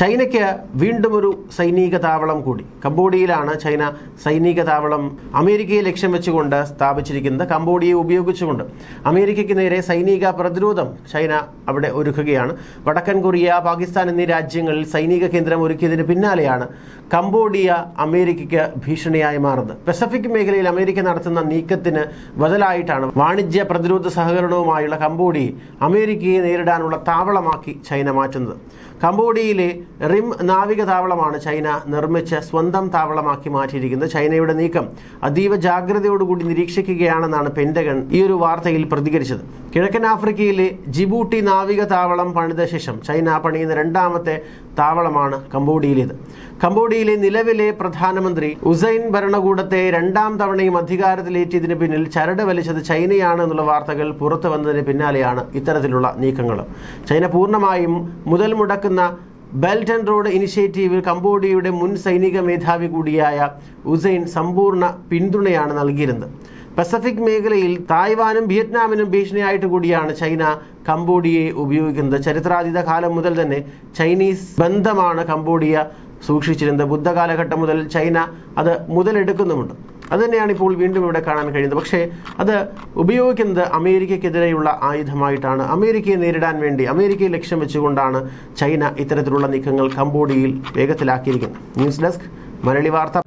ചൈനയ്ക്ക് വീണ്ടും ഒരു സൈനിക താവളം കൂടി കംബോഡിയയിലാണ് ചൈന സൈനിക താവളം അമേരിക്കയെ ലക്ഷ്യം വെച്ചുകൊണ്ട് സ്ഥാപിച്ചിരിക്കുന്നത് കംബോഡിയയെ ഉപയോഗിച്ചുകൊണ്ട് അമേരിക്കയ്ക്ക് നേരെ സൈനിക പ്രതിരോധം ചൈന അവിടെ ഒരുക്കുകയാണ് വടക്കൻ കൊറിയ പാകിസ്ഥാൻ എന്നീ രാജ്യങ്ങളിൽ സൈനിക കേന്ദ്രം ഒരുക്കിയതിന് പിന്നാലെയാണ് കംബോഡിയ അമേരിക്കയ്ക്ക് ഭീഷണിയായി മാറുന്നത് പസഫിക് മേഖലയിൽ അമേരിക്ക നടത്തുന്ന നീക്കത്തിന് ബദലായിട്ടാണ് വാണിജ്യ പ്രതിരോധ സഹകരണവുമായുള്ള കംബോഡിയയെ അമേരിക്കയെ നേരിടാനുള്ള താവളമാക്കി ചൈന മാറ്റുന്നത് കംബോഡിയയിലെ റിം നാവിക താവളമാണ് ചൈന നിർമ്മിച്ച് സ്വന്തം താവളമാക്കി മാറ്റിയിരിക്കുന്നത് ചൈനയുടെ നീക്കം അതീവ ജാഗ്രതയോടുകൂടി നിരീക്ഷിക്കുകയാണെന്നാണ് പെന്റഗൺ ഈ ഒരു വാർത്തയിൽ പ്രതികരിച്ചത് കിഴക്കൻ ആഫ്രിക്കയിലെ ജിബൂട്ടി നാവിക താവളം പണിത ശേഷം ചൈന പണിയുന്ന രണ്ടാമത്തെ താവളമാണ് കംബോഡിയയിലേത് കംബോഡിയയിലെ നിലവിലെ പ്രധാനമന്ത്രി ഉസൈൻ ഭരണകൂടത്തെ രണ്ടാം തവണയും അധികാരത്തിലേറ്റിയതിന് പിന്നിൽ ചരട് വലിച്ചത് ചൈനയാണ് എന്നുള്ള വാർത്തകൾ പുറത്തു വന്നതിന് പിന്നാലെയാണ് ഇത്തരത്തിലുള്ള നീക്കങ്ങൾ ചൈന പൂർണ്ണമായും മുതൽ മുടക്കുന്ന ബെൽറ്റ് ആൻഡ് റോഡ് ഇനിഷ്യേറ്റീവിൽ കംബോഡിയയുടെ മുൻ സൈനിക മേധാവി കൂടിയായ ഉസൈൻ സമ്പൂർണ്ണ പിന്തുണയാണ് നൽകിയിരുന്നത് പസഫിക് മേഖലയിൽ തായ്വാനും വിയറ്റ്നാമിനും ഭീഷണിയായിട്ട് കൂടിയാണ് ചൈന കംബോഡിയയെ ഉപയോഗിക്കുന്നത് ചരിത്രാതീത കാലം മുതൽ തന്നെ ചൈനീസ് ബന്ധമാണ് കംബോഡിയ സൂക്ഷിച്ചിരുന്നത് ബുദ്ധകാലഘട്ടം മുതൽ ചൈന അത് മുതലെടുക്കുന്നുമുണ്ട് അതുതന്നെയാണ് ഇപ്പോൾ വീണ്ടും ഇവിടെ കാണാൻ കഴിയുന്നത് പക്ഷേ അത് ഉപയോഗിക്കുന്നത് അമേരിക്കയ്ക്കെതിരെയുള്ള ആയുധമായിട്ടാണ് അമേരിക്കയെ നേരിടാൻ വേണ്ടി അമേരിക്കയെ ലക്ഷ്യം വെച്ചുകൊണ്ടാണ് ചൈന ഇത്തരത്തിലുള്ള നീക്കങ്ങൾ കംബോഡിയയിൽ വേഗത്തിലാക്കിയിരിക്കുന്നത് ന്യൂസ് ഡെസ്ക് മലയാളി വാർത്ത